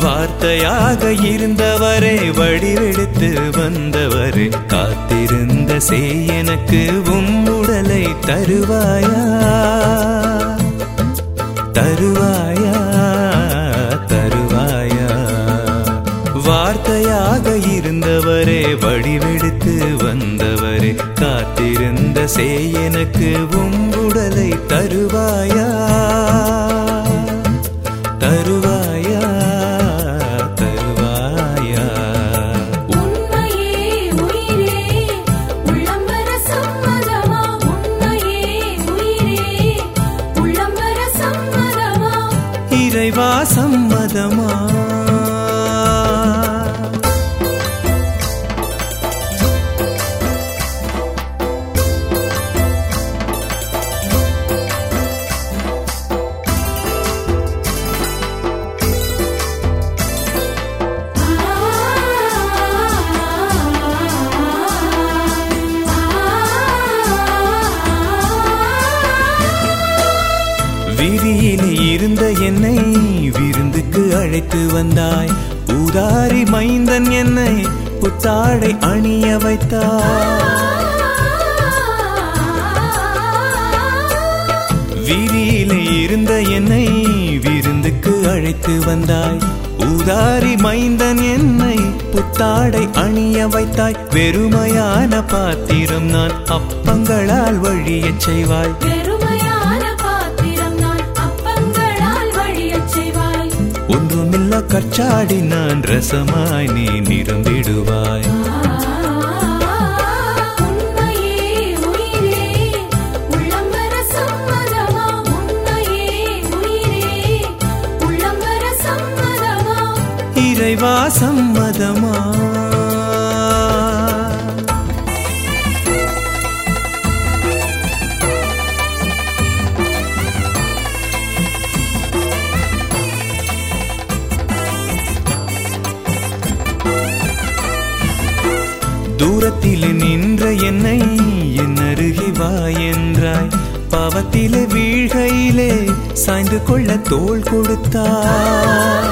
வார்த்தையாக இருந்தவரே வடிவெடுத்து வந்தவரே காத்திருந்த செய் எனக்கு உம் உடலை தருவாயா தருவாயா தருவாயா வார்த்தையாக இருந்தவரே வடிவெடுத்து வந்தவரே காத்திருந்த செய் எனக்கு உம் உடலை தருவாயா தருவாயா தருவாயா உண்மையே உயிரே உள்ளம்பர சம்மதமா உண்மையே உயிரே உள்ளம்பர சம்மதமா இறைவா சம்மதமா விதியிலே இருந்த என்னை விருந்துக்கு அழைத்து வந்தாய் உதாரி மைந்தன் என்னை புத்தாடை அணிய வைத்தாய் வீதியிலே இருந்த என்னை விருந்துக்கு அழைத்து வந்தாய் உதாரி மைந்தன் என்னை புத்தாடை அணிய வைத்தாய் வெறுமையான பாத்திரம் நான் அப்பங்களால் வழியச் செய்வாய் பெருமையான பாத்திரம் நான் அப்பங்களால் வழியச் செய்வாய் ஒன்றுமில்ல கற்சாடி நான் ரசமாய் நீ நிரம்பிடுவாய் உண்மையே உயிரே உள்ளம்பர சம்மதமா உண்மையே உயிரே உள்ளம்பர சம்மதமா இறைவா சம்மதமா தூரத்தில் நின்ற என்னை என் அருகே வா என்றாய் பாவத்திலே வீழ்கையிலே சாய்ந்து கொள்ள தோள் கொடுத்தாய்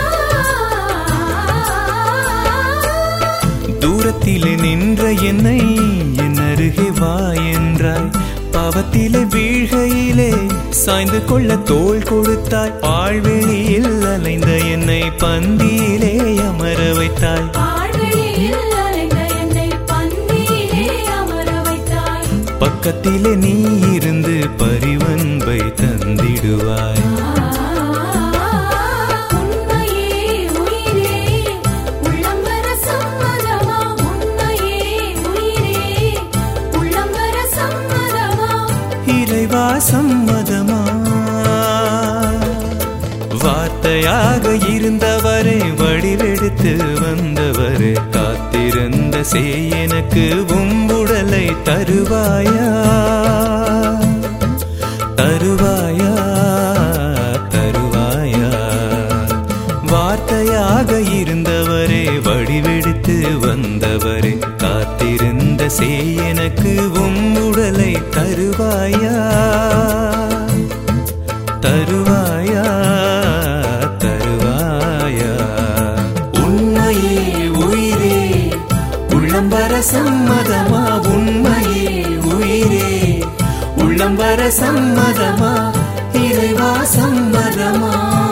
தூரத்திலே நின்ற என்னை என் அருகே வா என்றாய் பாவத்திலே வீழ்கையிலே சாய்ந்து கொள்ள தோள் கொடுத்தாய் பாழ்வெளியில் அலைந்த என்னை பந்தியிலே அமர வைத்தாய் பாழ்வெளியில் அலைந்த என்னை பந்தியிலே அமர வைத்தாய் பக்கத்திலே நீ இருந்து பரிவன்பை தந்திடுவாய் உண்மையே உயிரே உள்ளம்பர சம்மதமா உண்மையே உயிரே உள்ளம்பர சம்மதமா இறைவா சம்மதமா வார்த்தையாக இருந்தவரே வடிவெடுத்து வந்தவரே காத்திருந்த செய் எனக்கு உம்புடலை தருவாயா தருவாயா தருவாயா வார்த்தையாக இருந்தவரே வடிவெடுத்து வந்தவரே காத்திருந்த செய் எனக்கு உம்முடலை தருவாயா தருவாயா தருவாயா உண்மையே உயிரே உள்ளம்பர சம்மதமா உண்மையே உயிரே உள்ளம்பர சம்மதமா இறைவா சம்மதமா